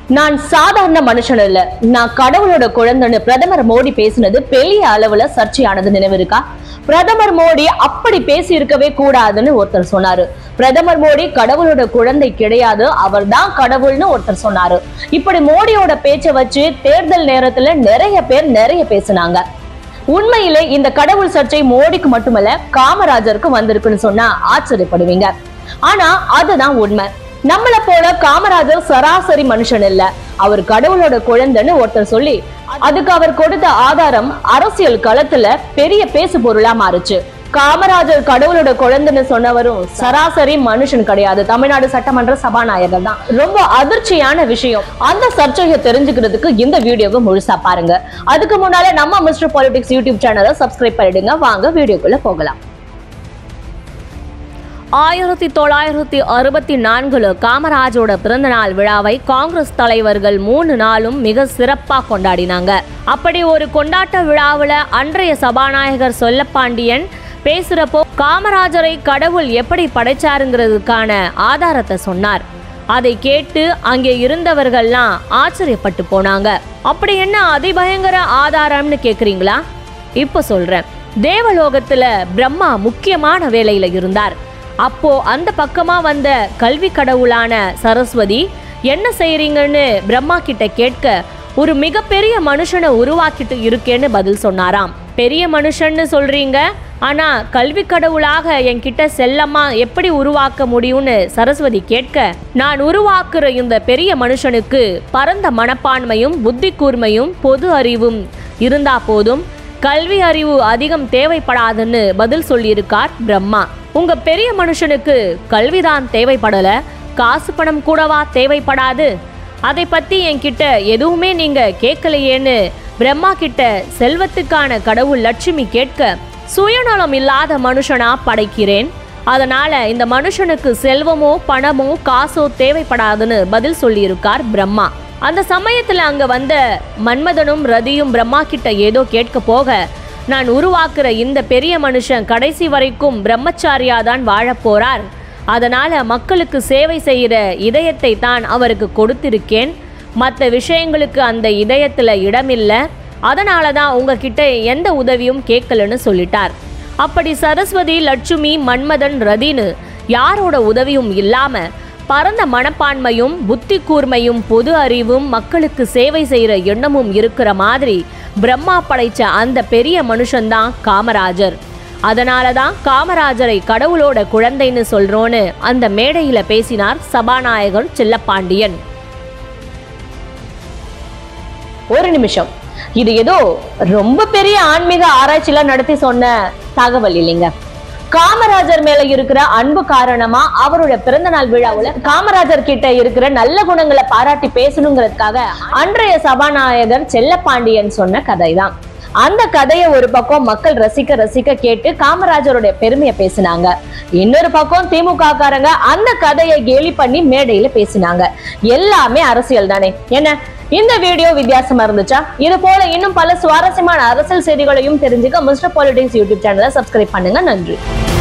நான் சாதாரண மனுஷன் இல்ல நான் கடவுளோட குழந்தைன்னு பிரதமர் மோடி பேசினது பெரிய அளவுல சர்ச்சையானது நினைவு இருக்கா பிரதமர் மோடி அப்படி பேசி இருக்கவே கூடாதுன்னு ஒருத்தர் சொன்னாரு பிரதமர் மோடி கடவுளோட குழந்தை கிடையாது அவர்தான் கடவுள்னு ஒருத்தர் சொன்னாரு இப்படி மோடியோட பேச்சை வச்சு தேர்தல் நேரத்துல நிறைய பேர் நிறைய பேசினாங்க உண்மையிலே இந்த கடவுள் சர்ச்சை மோடிக்கு மட்டுமல்ல காமராஜருக்கு வந்திருக்குன்னு சொன்னா ஆச்சரியப்படுவீங்க ஆனா அதுதான் உண்மை நம்மள போல காமராஜர் சராசரி மனுஷன் இல்ல அவர் கடவுளோட குழந்தைன்னு ஒருத்தர் சொல்லி அதுக்கு அவர் கொடுத்த ஆதாரம் அரசியல் களத்துல பெரிய பேசு பொருளா மாறுச்சு காமராஜர் கடவுளோட குழந்தைன்னு சொன்னவரும் சராசரி மனுஷன் கிடையாது தமிழ்நாடு சட்டமன்ற சபாநாயகர் தான் ரொம்ப அதிர்ச்சியான விஷயம் அந்த சர்ச்சையை தெரிஞ்சுக்கிறதுக்கு இந்த வீடியோவை முழுசா பாருங்க அதுக்கு முன்னால நம்ம மிஸ்டர் பாலிடிக்ஸ் யூடியூப் சேனலை சப்ஸ்கிரைப் பண்ணிடுங்க வாங்க வீடியோக்குள்ள போகலாம் ஆயிரத்தி தொள்ளாயிரத்தி அறுபத்தி நான்குல காமராஜோட பிறந்தநாள் விழாவை காங்கிரஸ் தலைவர்கள் மூணு நாளும் மிக சிறப்பாக கொண்டாடினாங்க அப்படி ஒரு கொண்டாட்ட விழாவில் அன்றைய சபாநாயகர் சொல்லப்பாண்டியன் பேசுறப்போ காமராஜரை கடவுள் எப்படி படைச்சாருங்கிறதுக்கான ஆதாரத்தை சொன்னார் அதை கேட்டு அங்கே இருந்தவர்கள்லாம் ஆச்சரியப்பட்டு போனாங்க அப்படி என்ன அதிபயங்கர ஆதாரம்னு கேக்குறீங்களா இப்போ சொல்றேன் தேவலோகத்துல பிரம்மா முக்கியமான வேலையில இருந்தார் அப்போ அந்த பக்கமா வந்த கல்வி கடவுளான சரஸ்வதி என்ன செய்றீங்கன்னு பிரம்மா கிட்ட கேட்க ஒரு மிகப்பெரிய மனுஷனை உருவாக்கிட்டு இருக்கேன்னு பதில் சொன்னாராம் பெரிய மனுஷன்னு சொல்றீங்க ஆனா கல்வி கடவுளாக என்கிட்ட செல்லம்மா எப்படி உருவாக்க முடியும்னு சரஸ்வதி கேட்க நான் உருவாக்குற இந்த பெரிய மனுஷனுக்கு பரந்த மனப்பான்மையும் புத்தி கூர்மையும் பொது அறிவும் இருந்தா போதும் கல்வி அறிவு அதிகம் தேவைப்படாதுன்னு பதில் சொல்லியிருக்கார் பிரம்மா உங்க பெரிய மனுஷனுக்கு கல்விதான் தேவைப்படல காசு பணம் கூடவா தேவைப்படாது அதை பத்தி என்கிட்ட எதுவுமே நீங்க கேட்கலையேன்னு பிரம்மா கிட்ட செல்வத்துக்கான கடவுள் லட்சுமி கேட்க சுயநலம் இல்லாத மனுஷனா படைக்கிறேன் அதனால இந்த மனுஷனுக்கு செல்வமோ பணமோ காசோ தேவைப்படாதுன்னு பதில் சொல்லியிருக்கார் பிரம்மா அந்த சமயத்துல அங்க வந்த மன்மதனும் ரதியும் பிரம்மா கிட்ட ஏதோ கேட்க போக நான் உருவாக்குற இந்த பெரிய மனுஷன் கடைசி வரைக்கும் பிரம்மச்சாரியா தான் வாழப் போறார் அதனால மக்களுக்கு சேவை செய்கிற இதயத்தை தான் அவருக்கு கொடுத்திருக்கேன் மற்ற விஷயங்களுக்கு அந்த இதயத்துல இடமில்லை அதனால தான் உங்ககிட்ட எந்த உதவியும் கேட்கலன்னு சொல்லிட்டார் அப்படி சரஸ்வதி லட்சுமி மன்மதன் ரதின்னு யாரோட உதவியும் இல்லாம பரந்த மனப்பான்மையும் புத்தி கூர்மையும் பொது அறிவும் மக்களுக்கு சேவை செய்யற எண்ணமும் இருக்கிற மாதிரி பிரம்மா படைச்ச அந்த பெரிய மனுஷன்தான் காமராஜர் அதனால தான் காமராஜரை கடவுளோட குழந்தைன்னு சொல்றோன்னு அந்த மேடையில பேசினார் சபாநாயகர் செல்லப்பாண்டியன் ஒரு நிமிஷம் இது ஏதோ ரொம்ப பெரிய ஆன்மீக ஆராய்ச்சிலாம் நடத்தி சொன்ன தகவல் இல்லைங்க காமராஜர் மேல இருக்கிற அன்பு காரணமா அவரோட பிறந்த நாள் விழாவுல காமராஜர் கிட்ட இருக்கிற நல்ல குணங்களை பாராட்டி பேசணுங்கிறதுக்காக அன்றைய சபாநாயகர் செல்லப்பாண்டியன் சொன்ன கதைதான் அந்த கதையை ஒரு பக்கம் மக்கள் ரசிக்க ரசிக்க கேட்டு காமராஜருடைய பெருமையை பேசினாங்க இன்னொரு பக்கம் திமுக காரங்க அந்த கதையை கேலி பண்ணி மேடையில பேசினாங்க எல்லாமே அரசியல் தானே என்ன இந்த வீடியோ வித்தியாசமா இருந்துச்சா இது போல இன்னும் பல சுவாரஸ்யமான அரசியல் செய்திகளையும் தெரிஞ்சுக்க மிஸ்டர் பாலிடிக்ஸ் யூடியூப் சேனலை சப்ஸ்கிரைப் பண்ணுங்க நன்றி